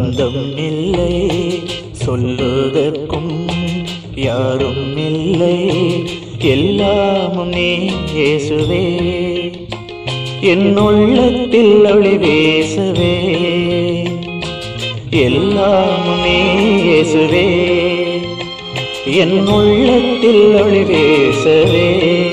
பந்தம் இல்லை சொல்லுவதற்கும் யாரும் இல்லை எல்லாமும் நீ இயேசுவே என் உள்ளத்தில் ஒளி வீசவே எல்லாமும் நீ இயேசுவே என் உள்ளத்தில் ஒளி வீசவே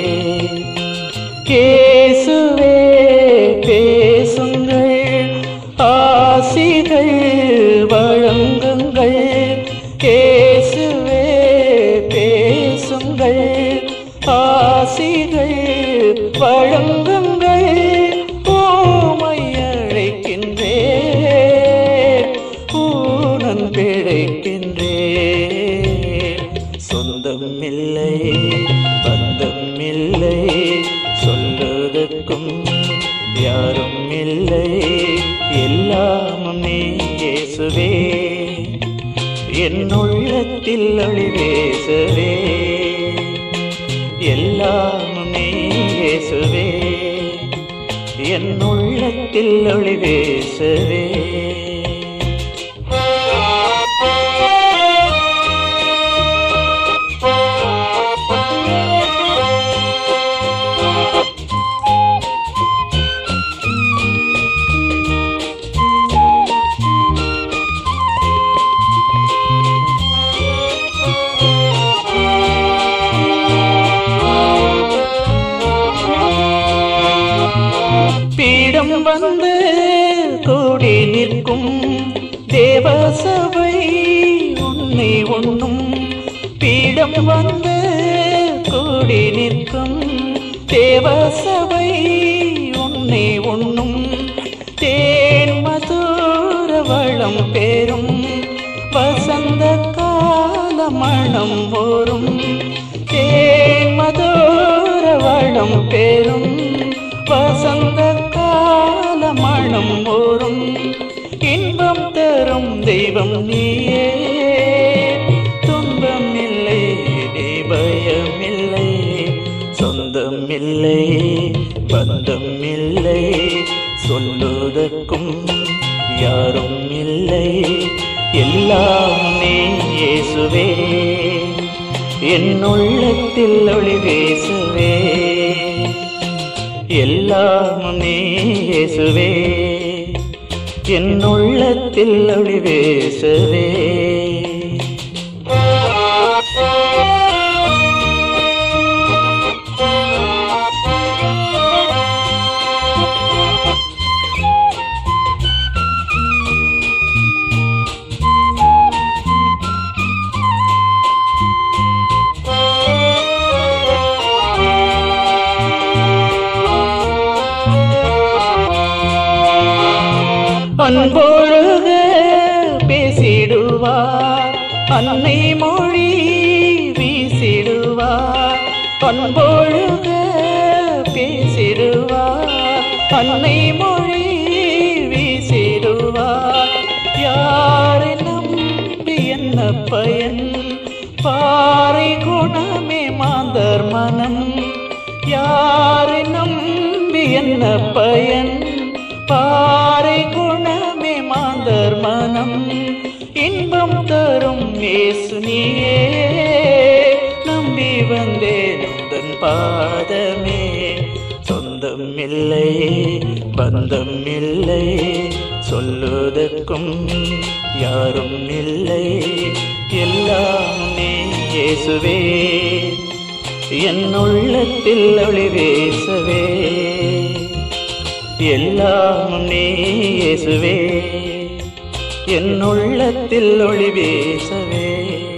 கேசுவே பேசுங்கள் ஆசிகள் வழங்குங்கள் கேசுவே பேசுங்கள் ஆசிகள் வழங்குங்கள் ஓமை அழைக்கின்றேன் ஊனன் பிழைக்கின்றேன் சொந்தம் இல்லை பந்தம் இல்லை சொல்லுவதற்கும் யாரும் இல்லை எல்லாமும் நீ இயேசுவே என் உள்ளத்தில் ஒளி பேசவே எல்லாமும் நீ இயேசுவே என் உள்ளத்தில் ஒளி பேசவே பீடம் வந்து கூடி நிற்கும் தேவசபை உன்னை உண்ணும் பீடம் வந்து கூடி நிற்கும் தேவசபை உன்னை உண்ணும் தேன் மதுர வளம் பெறும் வசந்த கால மணம் வரும் தேன் மதுர வளம் பெறும் வசந்த கால மணம் ஓரும் இன்பம் தரும் தெய்வம் நீயே துன்பம் இல்லை பயம் இல்லை சொந்தம் இல்லை பந்தம் இல்லை சொல்லுவதற்கும் யாரும் இல்லை எல்லாம் நீ இயேசுவே என் உள்ளத்தில் ஒளி பேசுவே எல்லாம் நீ இயேசுவே என் உள்ளத்தில் ஒளி பேசவே அன்பொழுக பேசிடுவார் அன்னை மொழி வீசிடுவார் அன்பொழுக பேசிடுவார் அன்னை மொழி வீசிடுவார் யாரை நம்பி என்ன பயன் பாறை குணமே மாந்தர் மனம் யாரை நம்பி என்ன பயன் பாறை குணமே மாந்தர் மனம் இன்பம் தரும் இயேசு நீயே நம்பி வந்தேன் உந்தன் பாதமே சொந்தம் இல்லை பந்தம் இல்லை சொல்லுவதற்கும் யாரும் இல்லை எல்லாம் நீ இயேசுவே என் உள்ளத்தில் ஒளி பேசவே எல்லாம் நீ இயேசுவே என் உள்ளத்தில் ஒளி பேசவே